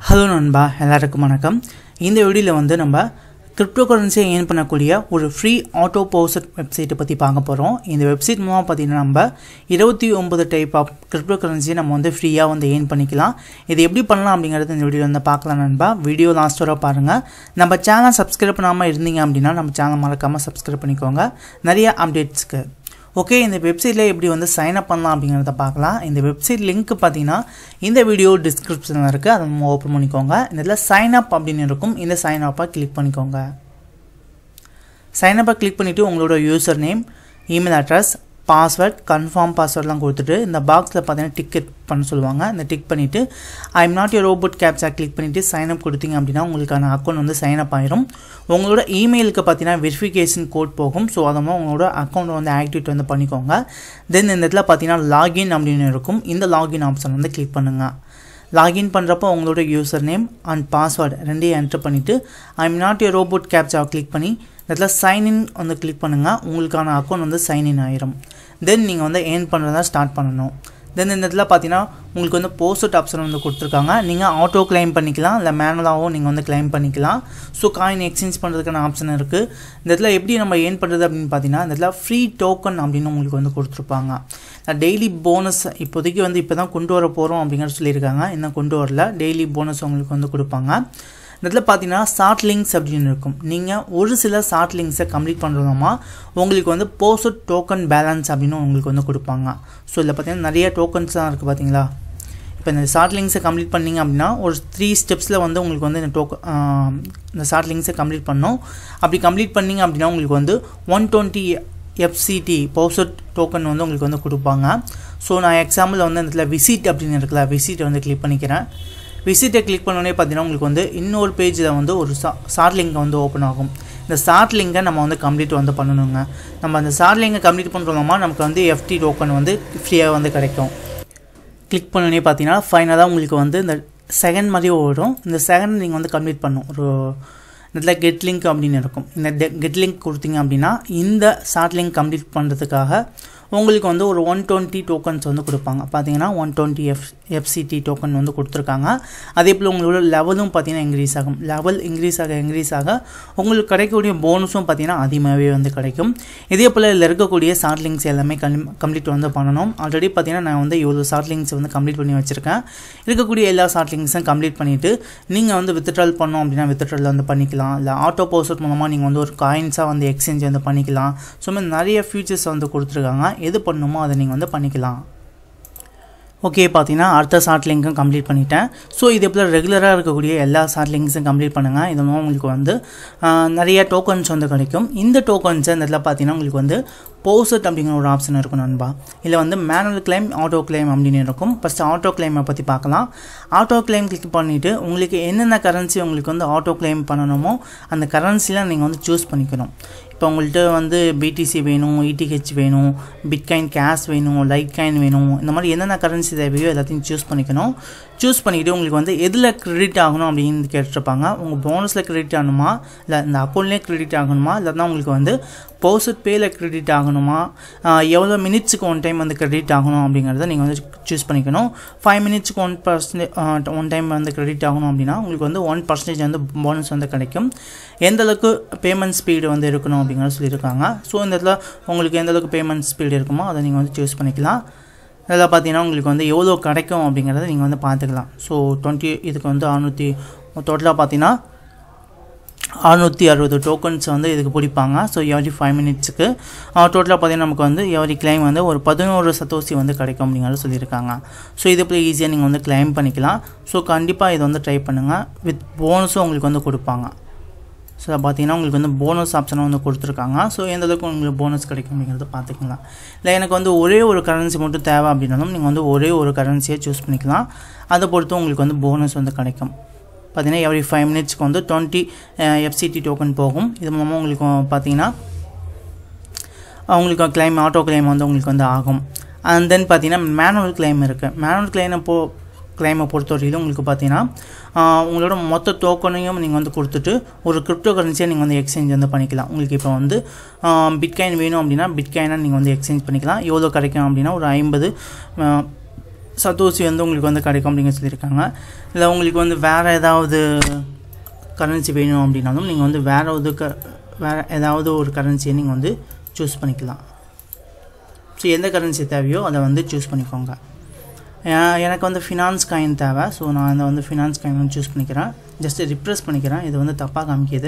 hello நண்பா எல்லாருக்கும் வணக்கம் இந்த வீடியோவில் வந்து நம்ம கிரிப்டோ கரன்சியை ஏர்ன் பண்ணக்கூடிய ஒரு ஃப்ரீ ஆட்டோ போசட் வெப்சைட்டை பற்றி பார்க்க போகிறோம் இந்த வெப்சைட் மூலமாக பார்த்தீங்கன்னா நம்ம இருபத்தி ஒன்பது டைப் ஆஃப் கிரிப்டோ கரன்சியை நம்ம வந்து ஃப்ரீயாக வந்து ஏர்ன் பண்ணிக்கலாம் இது எப்படி பண்ணலாம் அப்படிங்கிறது இந்த வீடியோ வந்து பார்க்கலாம் நண்பா வீடியோ லாஸ்ட் வரை பாருங்கள் நம்ம சேனல் சப்ஸ்கிரைப் பண்ணாமல் இருந்தீங்க அப்படின்னா நம்ம சேனல் மறக்காமல் சப்ஸ்கிரைப் பண்ணிக்கோங்க நிறைய அப்டேட்ஸ்க்கு ஓகே இந்த வெப்சைட்டில் எப்படி வந்து சைன் அப் பண்ணலாம் அப்படிங்கிறத பார்க்கலாம் இந்த வெப்சைட் லிங்க் பார்த்தீங்கன்னா இந்த வீடியோ டிஸ்கிரிப்ஷனில் இருக்குது அதை நம்ம ஓப்பன் பண்ணிக்கோங்க இந்த இதில் சைன் அப் அப்படின்னு இருக்கும் இந்த சைன் அப்பை கிளிக் பண்ணிக்கோங்க சைன் அப்பை கிளிக் பண்ணிவிட்டு உங்களோட user name email address password confirm பாஸ்வேர்ட்லாம் கொடுத்துட்டு இந்த பாக்ஸில் பார்த்தீங்கன்னா டிக்கெட் பண்ண சொல்லுவாங்க இந்த டிக் பண்ணிவிட்டு I am not your robot captcha click பண்ணிவிட்டு சைன் அப் கொடுத்தீங்க அப்படின்னா உங்களுக்கான அக்கௌண்ட் வந்து சைன் அப் ஆயிரும் உங்களோட இமெயிலுக்கு பார்த்தீங்கன்னா வெரிஃபிகேஷன் கோட் போகும் ஸோ அதை மாதிரி உங்களோட அக்கௌண்ட் வந்து ஆக்டிவேட் வந்து பண்ணிக்கோங்க தென் இந்த இடத்துல பார்த்தீங்கன்னா லாகின் அப்படின்னு இருக்கும் இந்த லாகின் ஆப்ஷன் வந்து கிளிக் பண்ணுங்கள் லாகின் பண்ணுறப்போ உங்களோட யூசர் நேம் அண்ட் பாஸ்வேர்டு ரெண்டையும் என்ட்ரு பண்ணிவிட்டு I am not your robot கேப்ஸாவை கிளிக் பண்ணி இதில் சைன்இன் வந்து கிளிக் பண்ணுங்கள் உங்களுக்கான அக்கௌண்ட் வந்து சைன்இன் ஆயிரும் தென் நீங்கள் வந்து ஏர்ன் பண்ணுறதா ஸ்டார்ட் பண்ணணும் தென் இந்த இடத்துல பார்த்தீங்கன்னா உங்களுக்கு வந்து போஸ்ட் ஆப்ஷன் வந்து கொடுத்துருக்காங்க நீங்கள் ஆட்டோ கிளைம் பண்ணிக்கலாம் இல்லை மேனுவலாகவும் நீங்கள் வந்து கிளைம் பண்ணிக்கலாம் ஸோ காயின் எக்ஸ்சேஞ்ச் பண்ணுறதுக்கான ஆப்ஷன் இருக்குது இந்த இடத்துல எப்படி நம்ம ஏர்ன் பண்ணுறது அப்படின்னு பார்த்தீங்கன்னா இந்த இடத்துல ஃப்ரீ டோக்கன் அப்படின்னு உங்களுக்கு வந்து கொடுத்துருப்பாங்க டெய்லி போனஸ் இப்போதைக்கு வந்து இப்போ தான் கொண்டு வர போகிறோம் அப்படிங்கிற சொல்லியிருக்காங்க இன்னும் கொண்டு வரல டெய்லி போனஸ் உங்களுக்கு வந்து கொடுப்பாங்க இந்த இடத்துல பார்த்தீங்கன்னா ஷார்ட் லிங்க்ஸ் அப்படின்னு இருக்கும் நீங்கள் ஒரு சில ஷார்ட் லிங்க்ஸை கம்ப்ளீட் பண்ணுறோமா உங்களுக்கு வந்து போஸ்ட் டோக்கன் பேலன்ஸ் அப்படின்னு உங்களுக்கு வந்து கொடுப்பாங்க ஸோ இதில் பார்த்தீங்கன்னா நிறைய டோக்கன்ஸ்லாம் இருக்குது பார்த்தீங்களா இப்போ இந்த ஷார்ட் லிங்க்ஸை கம்ப்ளீட் பண்ணிங்க அப்படின்னா ஒரு த்ரீ ஸ்டெப்ஸில் வந்து உங்களுக்கு வந்து இந்த டோக்க இந்த ஷார்ட் லிங்க்ஸை கம்ப்ளீட் பண்ணணும் அப்படி கம்ப்ளீட் பண்ணிங்க அப்படின்னா உங்களுக்கு வந்து one twenty FCT faucet token வந்து உங்களுக்கு வந்து கொடுப்பாங்க ஸோ நான் எக்ஸாம்பிள் வந்து இந்த இடத்துல விசிட் அப்படின்னு இருக்குல்ல விசிட்டை வந்து கிளிக் பண்ணிக்கிறேன் விசிட்டை கிளிக் பண்ணோடனே பார்த்தீங்கன்னா உங்களுக்கு வந்து இன்னொரு பேஜில் வந்து ஒரு சா ஷார்ட் லிங்க் வந்து ஓப்பன் ஆகும் இந்த ஷார்ட் லிங்கை நம்ம வந்து கம்ப்ளீட் வந்து பண்ணணுங்க நம்ம அந்த ஷார்ட் லிங்கை கம்ப்ளீட் பண்ணுறோமா நமக்கு வந்து எஃப்டி டோக்கன் வந்து ஃப்ரீயாக வந்து கிடைக்கும் கிளிக் பண்ணோடனே பார்த்தீங்கன்னா ஃபைனலாக உங்களுக்கு வந்து இந்த செகண்ட் மாதிரி ஓடும் இந்த செகண்ட் நீங்கள் வந்து கம்ப்ளீட் பண்ணும் ஒரு இதில் கெட் லிங்க் அப்படின்னு இருக்கும் இந்த கெட் லிங்க் கொடுத்தீங்க அப்படின்னா இந்த ஷார்ட் லிங்க் கம்ப்ளீட் பண்ணுறதுக்காக உங்களுக்கு வந்து ஒரு ஒன் டுவெண்ட்டி டோக்கன்ஸ் வந்து கொடுப்பாங்க பார்த்தீங்கன்னா one twenty F FCT token வந்து கொடுத்துருக்காங்க அதே போல் உங்களோட லெவலும் பார்த்தீங்கன்னா இன்க்ரீஸ் ஆகும் லெவல் இன்க்ரீஸ் ஆக இன்க்ரீஸ் ஆக உங்களுக்கு கிடைக்கக்கூடிய போனஸும் பார்த்தீங்கன்னா அதிகமாகவே வந்து கிடைக்கும் இதே போல் இதில் இருக்கக்கூடிய ஷார்ட் லிங்க்ஸ் எல்லாமே கம்ப்ளீட் வந்து பண்ணணும் ஆல்ரெடி பார்த்தீங்கன்னா நான் வந்து இவ்வளோ ஷார்ட் லிங்க்ஸ் வந்து கம்ப்ளீட் பண்ணி வச்சுருக்கேன் இருக்கக்கூடிய எல்லா ஷார்ட் லிங்க்ஸும் கம்ப்ளீட் பண்ணிவிட்டு நீங்கள் வந்து வித்ட்ரால் பண்ணோம் அப்படின்னா வித்ட்ரால் வந்து பண்ணிக்கலாம் இல்லை ஆட்டோ போஸ்ட் மூலமாக நீங்கள் வந்து ஒரு காயின்ஸாக வந்து எக்ஸ்சேஞ்ச் வந்து பண்ணிக்கலாம் ஸோ மாதிரி நிறைய ஃபியூச்சர்ஸ் வந்து கொடுத்துருக்காங்க எது பண்ணணுமோ அதை நீங்கள் வந்து பண்ணிக்கலாம் ஓகே பார்த்தீங்கன்னா அடுத்த ஷார்ட் லிங்க்கும் கம்ப்ளீட் பண்ணிட்டேன் ஸோ இதே போல் ரெகுலராக இருக்கக்கூடிய எல்லா ஷார்ட் லிங்க்ஸும் கம்ப்ளீட் பண்ணுங்கள் இது மூலம் உங்களுக்கு வந்து நிறைய டோக்கன்ஸ் வந்து கிடைக்கும் இந்த டோக்கன்ஸை இந்த இதில் பார்த்தீங்கன்னா உங்களுக்கு வந்து போசட் அப்படிங்கிற ஒரு ஆப்ஷன் இருக்கும் நண்பா இதில் வந்து மேனுவல் கிளைம் ஆட்டோ கிளைம் அப்படின்னு இருக்கும் ஃபஸ்ட்டு ஆட்டோ கிளைமை பற்றி பார்க்கலாம் ஆட்டோ கிளைம் கிளிக் பண்ணிவிட்டு உங்களுக்கு என்னென்ன கரன்சி உங்களுக்கு வந்து ஆட்டோ கிளைம் பண்ணணுமோ அந்த கரன்சிலாம் நீங்கள் வந்து சூஸ் பண்ணிக்கணும் இப்போ உங்கள்கிட்ட வந்து பிடிசி வேணும் இடிஹெச் வேணும் பிட்காயின் கேஷ் வேணும் லைட் காயின் வேணும் இந்த மாதிரி என்னென்ன கரன்சி தேவையோ எல்லாத்தையும் சூஸ் பண்ணிக்கணும் சூஸ் பண்ணிக்கிட்டு உங்களுக்கு வந்து எதில் க்ரெடிட் ஆகணும் அப்படின்னு கேட்டிருப்பாங்க உங்கள் போனஸில் க்ரெடிட் ஆகணுமா இல்லை இந்த அக்கௌண்ட்லேயே க்ரெடிட் ஆகணுமா இல்லைனா உங்களுக்கு வந்து போஸ்ட் பேயில் க்ரெடிட் ஆகணுமா எவ்வளோ மினிட்ஸுக்கு ஒன் டைம் வந்து க்ரெடிட் ஆகணும் அப்படிங்கிறத நீங்கள் வந்து சூஸ் பண்ணிக்கணும் ஃபைவ் மினிட்ஸ்க்கு ஒன் பர்சன்டேஜ் ஒன் டைம் வந்து க்ரெடிட் ஆகணும் அப்படின்னா உங்களுக்கு வந்து ஒன் பர்சன்டேஜ் வந்து போனஸ் வந்து கிடைக்கும் எந்த அளவுக்கு பேமெண்ட் ஸ்பீடு வந்து இருக்கணும் அப்படிங்கிறத சொல்லியிருக்காங்க ஸோ இந்த இடத்துல உங்களுக்கு எந்த அளவுக்கு பேமெண்ட் ஸ்பீடு இருக்குமோ அதை நீங்கள் வந்து சூஸ் பண்ணிக்கலாம் இதில் பார்த்தீங்கன்னா உங்களுக்கு வந்து எவ்வளோ கிடைக்கும் அப்படிங்கிறத நீங்கள் வந்து பார்த்துக்கலாம் ஸோ டுவெண்ட்டி இதுக்கு வந்து அறுநூற்றி டோட்டலாக பார்த்தீங்கன்னா அறுநூற்றி அறுபது டோக்கன்ஸ் வந்து இதுக்கு பிடிப்பாங்க ஸோ எவ்ரி ஃபைவ் மினிட்ஸுக்கு டோட்டலாக பார்த்தீங்கன்னா நமக்கு வந்து எவ்ரி கிளைம் வந்து ஒரு பதினோரு சத்தோசி வந்து கிடைக்கும் அப்படிங்கிறத சொல்லியிருக்காங்க ஸோ இது போய் ஈஸியாக நீங்கள் வந்து கிளைம் பண்ணிக்கலாம் ஸோ கண்டிப்பாக இதை வந்து ட்ரை பண்ணுங்கள் வித் போனஸும் உங்களுக்கு வந்து கொடுப்பாங்க ஸோ பார்த்தீங்கன்னா உங்களுக்கு வந்து போனஸ் ஆப்ஷனும் வந்து கொடுத்துருக்காங்க ஸோ எந்த அளவுக்கு உங்களுக்கு போனஸ் கிடைக்கும் அப்படிங்கிறத பார்த்துக்கலாம் இல்லை எனக்கு வந்து ஒரே ஒரு கரன்சி மட்டும் தேவை அப்படின்னாலும் நீங்கள் வந்து ஒரே ஒரு கரன்சியை சூஸ் பண்ணிக்கலாம் அதை பொறுத்து உங்களுக்கு வந்து போனஸ் வந்து கிடைக்கும் பார்த்தீங்கன்னா எவ்ரி ஃபைவ் மினிட்ஸ்க்கு வந்து டுவெண்ட்டி எஃப்சிடி டோக்கன் போகும் இது மூலமாக உங்களுக்கு பார்த்தீங்கன்னா உங்களுக்கு கிளைம் ஆட்டோ கிளைம் வந்து உங்களுக்கு வந்து ஆகும் அண்ட் தென் பார்த்தீங்கன்னா மேனுவல் கிளைம் இருக்குது மேனுவல் கிளைமை போ கிளைமை பொறுத்தவரையிலும் உங்களுக்கு பார்த்தீங்கன்னா உங்களோட மொத்த டோக்கனையும் நீங்கள் வந்து கொடுத்துட்டு ஒரு கிரிப்டோ கரன்சியை நீங்கள் வந்து எக்ஸ்சேஞ்ச் வந்து பண்ணிக்கலாம் உங்களுக்கு இப்போ வந்து பிட்காயின் வேணும் அப்படின்னா பிட்காயினாக நீங்கள் வந்து எக்ஸ்சேஞ்ச் பண்ணிக்கலாம் எவ்வளோ கிடைக்கும் அப்படின்னா ஒரு ஐம்பது சத்தோசி வந்து உங்களுக்கு வந்து கிடைக்கும் அப்படிங்க சொல்லியிருக்காங்க இல்லை உங்களுக்கு வந்து வேறு ஏதாவது கரன்சி வேணும் அப்படின்னாலும் நீங்கள் வந்து வேறு ஒரு க வேறு ஏதாவது ஒரு கரன்சியை நீங்கள் வந்து சூஸ் பண்ணிக்கலாம் ஸோ எந்த கரன்சி தேவையோ அதை வந்து சூஸ் பண்ணிக்கோங்க ஏன் எனக்கு வந்து ஃபினான்ஸ் காயின் தேவை ஸோ நான் அதை வந்து ஃபினான்ஸ் காயின் வந்து சூஸ் பண்ணிக்கிறேன் ஜஸ்ட்டு ரிப்ரெஸ் பண்ணிக்கிறேன் இது வந்து தப்பாக காமிக்கிது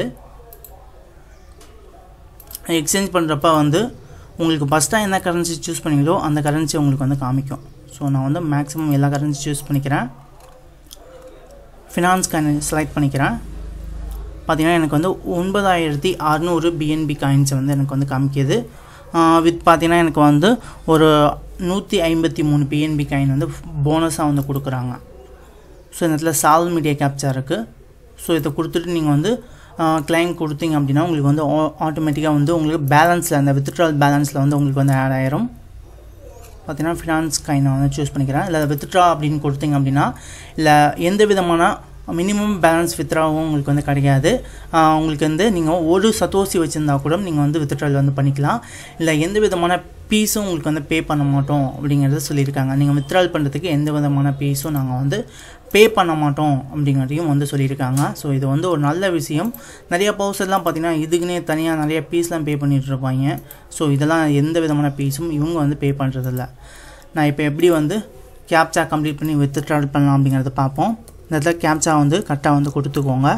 எக்ஸ்சேஞ்ச் பண்ணுறப்ப வந்து உங்களுக்கு ஃபஸ்ட்டாக என்ன கரன்சி சூஸ் பண்ணீங்களோ அந்த கரன்சி உங்களுக்கு வந்து காமிக்கும் ஸோ நான் வந்து மேக்ஸிமம் எல்லா கரன்சி சூஸ் பண்ணிக்கிறேன் ஃபினான்ஸ் காயின் செலக்ட் பண்ணிக்கிறேன் பார்த்தீங்கன்னா எனக்கு வந்து ஒன்பதாயிரத்தி அறநூறு பிஎன்பி காயின்ஸ் வந்து எனக்கு வந்து காமிக்கிது வித் பார்த்தீங்கன்னா எனக்கு வந்து ஒரு நூற்றி ஐம்பத்தி மூணு பிஎன்பி காயின் வந்து போனஸாக வந்து கொடுக்குறாங்க ஸோ இந்த இடத்துல சால் மீடியா கேப்சா இருக்குது ஸோ இதை கொடுத்துட்டு நீங்கள் வந்து கிளைம் கொடுத்தீங்க அப்படின்னா உங்களுக்கு வந்து ஆட்டோமேட்டிக்காக வந்து உங்களுக்கு பேலன்ஸில் அந்த வித்ட்ரால் பேலன்ஸில் வந்து உங்களுக்கு வந்து ஆட் ஆயிரும் பார்த்தீங்கன்னா ஃபினான்ஸ் காயின் நான் வந்து சூஸ் பண்ணிக்கிறேன் இல்லை வித்ட்ரா அப்படின்னு கொடுத்தீங்க அப்படின்னா இல்லை எந்த விதமான மினிமம் பேலன்ஸ் வித்ராவும் உங்களுக்கு வந்து கிடைக்காது உங்களுக்கு வந்து நீங்கள் ஒரு சத்தோசி வச்சுருந்தா கூட நீங்கள் வந்து வித்ட்ரால் வந்து பண்ணிக்கலாம் இல்லை எந்த விதமான பீஸும் உங்களுக்கு வந்து பே பண்ண மாட்டோம் அப்படிங்கிறத சொல்லியிருக்காங்க நீங்கள் வித்ட்ரால் பண்ணுறதுக்கு எந்த விதமான பீஸும் நாங்கள் வந்து பே பண்ண மாட்டோம் அப்படிங்கிறதையும் வந்து சொல்லியிருக்காங்க ஸோ இது வந்து ஒரு நல்ல விஷயம் நிறைய பவுசர்லாம் பார்த்தீங்கன்னா இதுக்குன்னே தனியாக நிறைய பீஸ்லாம் பே பண்ணிகிட்டு இருப்பாங்க ஸோ இதெல்லாம் எந்த விதமான பீஸும் இவங்க வந்து பே பண்ணுறதில்ல நான் இப்போ எப்படி வந்து கேப்சா கம்ப்ளீட் பண்ணி வித்ட்ரால் பண்ணலாம் அப்படிங்கிறத பார்ப்போம் இந்த இடத்துல கேப்சா வந்து கரெக்டாக வந்து கொடுத்துக்கோங்க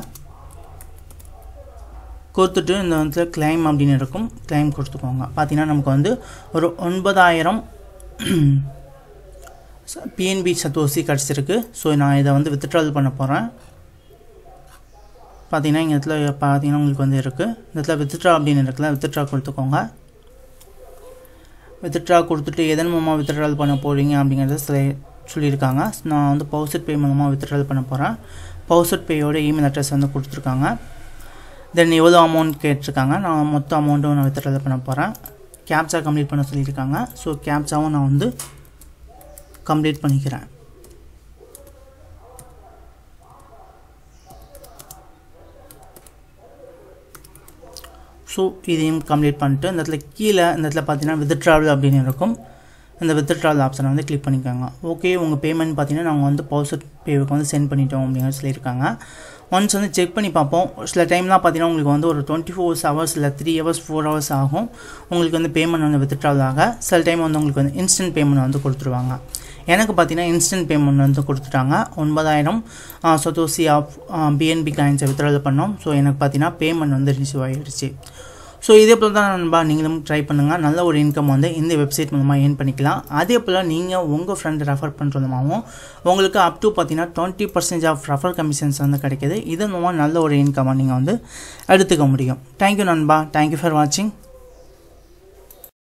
கொடுத்துட்டு இந்த வந்து கிளைம் அப்படின்னு இருக்கும் கிளைம் கொடுத்துக்கோங்க பார்த்தீங்கன்னா நமக்கு வந்து ஒரு ஒன்பதாயிரம் பிஎன்பி சத்தோசி கிடச்சிருக்கு ஸோ நான் இதை வந்து வித்ட்ரால் பண்ண போகிறேன் பார்த்தீங்கன்னா இங்கே இடத்துல பார்த்தீங்கன்னா உங்களுக்கு வந்து இருக்குது இந்த இடத்துல வித்ட்ரா அப்படின்னு இருக்குல்ல வித்ட்ரா கொடுத்துக்கோங்க வித்ட்ரா கொடுத்துட்டு எதன் மூலமாக வித்ட்ரால் பண்ண போகிறீங்க அப்படிங்கிறத சில சொல்லியிருக்காங்க நான் வந்து பவுசட் பே மூலமாக வித்ட்ரால் பண்ண போகிறேன் பவுசட் பேயோட இமெயில் அட்ரஸ் வந்து கொடுத்துருக்காங்க தென் எவ்வளோ அமௌண்ட் கேட்டிருக்காங்க நான் மொத்த அமௌண்ட்டும் நான் வித்ட்ரால் பண்ண போகிறேன் கேப்சா கம்ப்ளீட் பண்ண சொல்லியிருக்காங்க ஸோ கேப்சாவும் நான் வந்து கம்ப்ளீட் பண்ணிக்கிறேன் ஸோ இதையும் கம்ப்ளீட் பண்ணிட்டு இந்த இடத்துல கீழே இந்த இடத்துல பார்த்தீங்கன்னா வித்ட்ராவல் அப்படின்னு இருக்கும் இந்த வித்ட்ராவல் ஆப்ஷனை வந்து கிளிக் பண்ணிக்கோங்க ஓகே உங்கள் பேமெண்ட் பார்த்தீங்கன்னா நாங்கள் வந்து பவுசர் பேவுக்கு வந்து சென்ட் பண்ணிட்டோம் அப்படின்னு சொல்லியிருக்காங்க ஒன்ஸ் வந்து செக் பண்ணி பார்ப்போம் சில டைம்லாம் பார்த்தீங்கன்னா உங்களுக்கு வந்து ஒரு டுவெண்ட்டி ஃபோர் ஹவர்ஸ் இல்லை த்ரீ ஹவர்ஸ் ஃபோர் ஹவர்ஸ் ஆகும் உங்களுக்கு வந்து பேமெண்ட் வந்து வித்ட்ராவல் ஆக சில டைம் வந்து உங்களுக்கு வந்து இன்ஸ்டன்ட் பேமெண்ட் வந்து கொடுத்துருவாங்க எனக்கு பார்த்தீங்கன்னா இன்ஸ்டன்ட் பேமெண்ட் வந்து கொடுத்துட்டாங்க ஒன்பதாயிரம் சொத்தோசி ஆஃப் பிஎன்பி காயின்ஸை வித்ட்ராவல் பண்ணோம் ஸோ எனக்கு பார்த்தீங்கன்னா பேமெண்ட் வந்து ரிசீவ் ஆகிடுச்சு ஸோ இதே போல் தான் நண்பா நீங்களும் ட்ரை பண்ணுங்கள் நல்ல ஒரு இன்கம் வந்து இந்த வெப்சைட் மூலமாக ஏர்ன் பண்ணிக்கலாம் அதே போல் நீங்கள் உங்கள் ஃப்ரெண்டை ரெஃபர் பண்ணுறதுமாகவும் உங்களுக்கு அப் டு பார்த்தீங்கன்னா twenty percentage of refer commissions வந்து கிடைக்கிது இதன் மூலமாக நல்ல ஒரு இன்கமாக நீங்கள் வந்து எடுத்துக்க முடியும் தேங்க்யூ நண்பா தேங்க்யூ ஃபார் வாட்சிங்